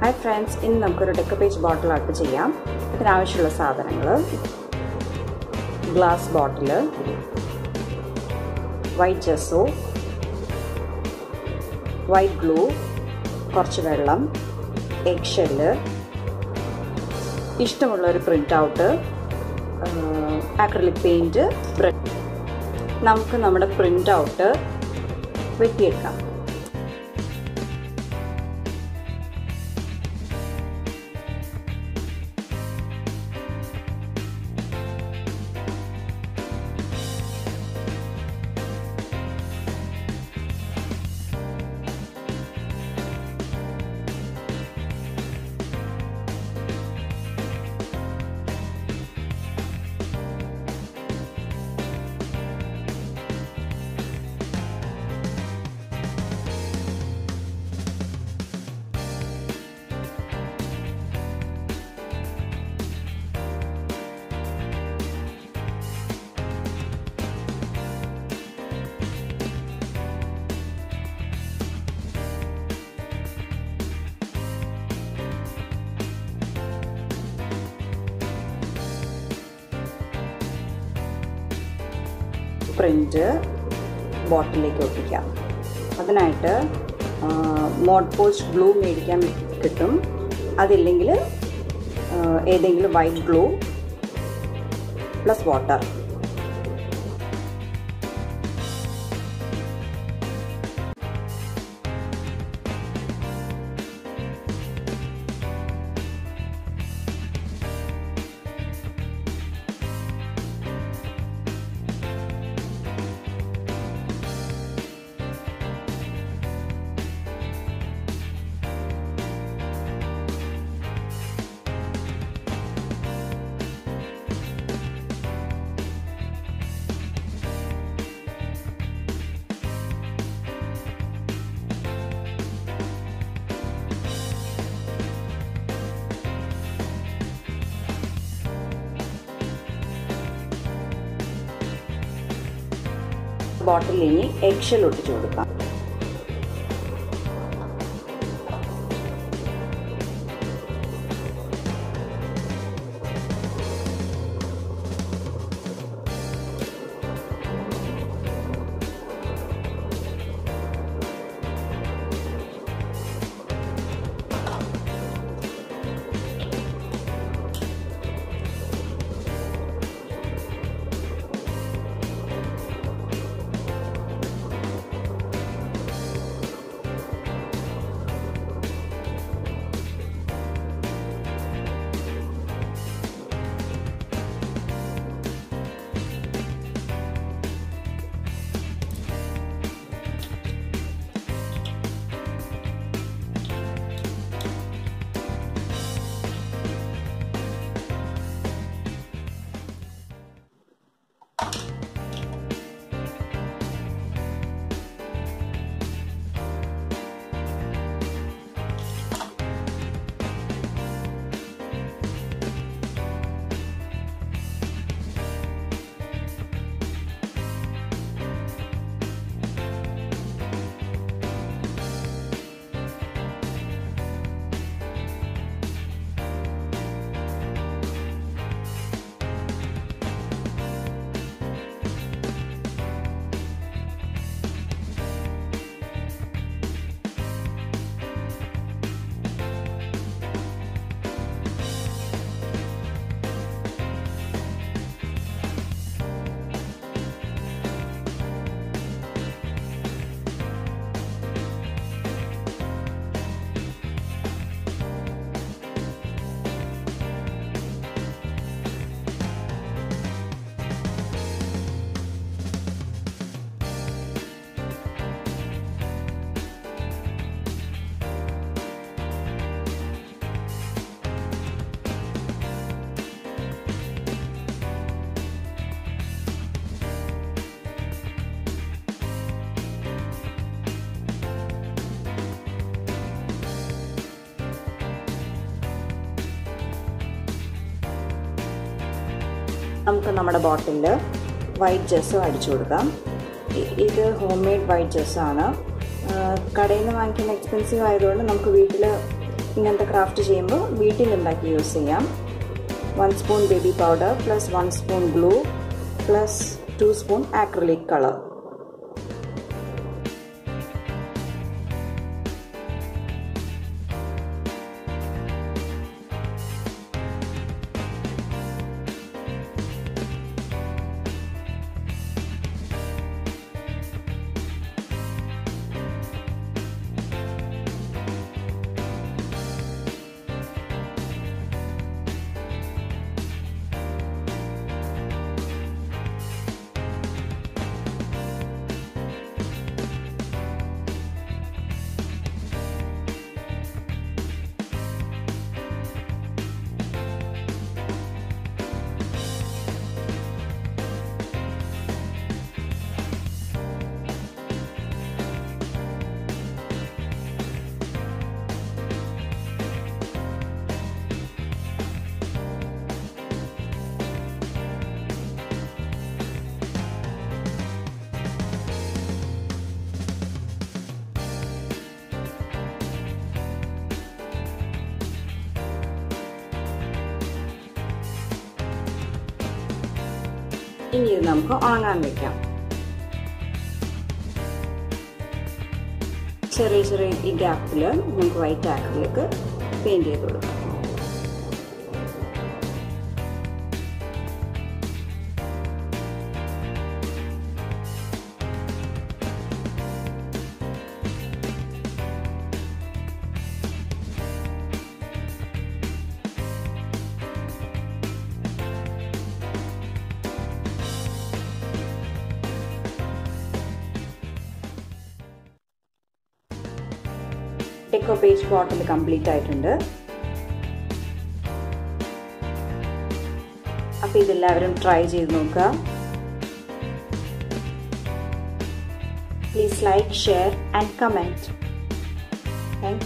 hi friends ഇന്ന് നമുക്കൊരു deca page bottle art ചെയ്യാം ഇതിനാവശ്യമുള്ള സാധനങ്ങൾ glass bottle white gesso white glue കുറച്ച് വെള്ളം എഗ് ഷെല്ല് ഇഷ്ടമുള്ള ഒരു പ്രിൻ്റ് ഔട്ട് ആക്രലിക് പെയിൻറ്റ് ബ്രെഡ് നമുക്ക് നമ്മുടെ പ്രിൻ്റ് ഔട്ട് വെട്ടിയെടുക്കാം പ്രിൻ്റ് ബോട്ടിലേക്ക് ഒട്ടിക്കാം അതിനായിട്ട് മോഡ് പോസ്റ്റ് ഗ്ലൂ മേടിക്കാൻ കിട്ടും അതില്ലെങ്കിൽ ഏതെങ്കിലും white glue plus water bottle ഇനി എഗ് ഷെൽ ഒട്ടിച്ചു കൊടുക്കാം നമുക്ക് നമ്മുടെ ബോട്ടിലിൽ വൈറ്റ് ജെസ്സും അടിച്ചു കൊടുക്കാം ഇത് ഹോം മെയ്ഡ് വൈറ്റ് ജെസ്സാണ് കടയിൽ നിന്ന് വാങ്ങിക്കുന്ന എക്സ്പെൻസീവ് ആയതുകൊണ്ട് നമുക്ക് വീട്ടിൽ ഇങ്ങനത്തെ ക്രാഫ്റ്റ് ചെയ്യുമ്പോൾ വീട്ടിലുണ്ടാക്കി യൂസ് ചെയ്യാം one spoon baby powder plus one spoon glue plus two spoon acrylic colour ഇനി ഇത് നമുക്ക് ഉണങ്ങാൻ വെക്കാം ചെറിയ ചെറിയ ഈ ഗ്യാപ്പിൽ നമുക്ക് വൈറ്റ് ആക്രിലേക്ക് പെയിൻറ് ചെയ്ത് കൊടുക്കാം ഡെക്കോ പേജ് ബോട്ടിൽ കംപ്ലീറ്റ് ആയിട്ടുണ്ട് അപ്പോൾ ഇതെല്ലാവരും ട്രൈ ചെയ്ത് നോക്കുക please like share and comment thank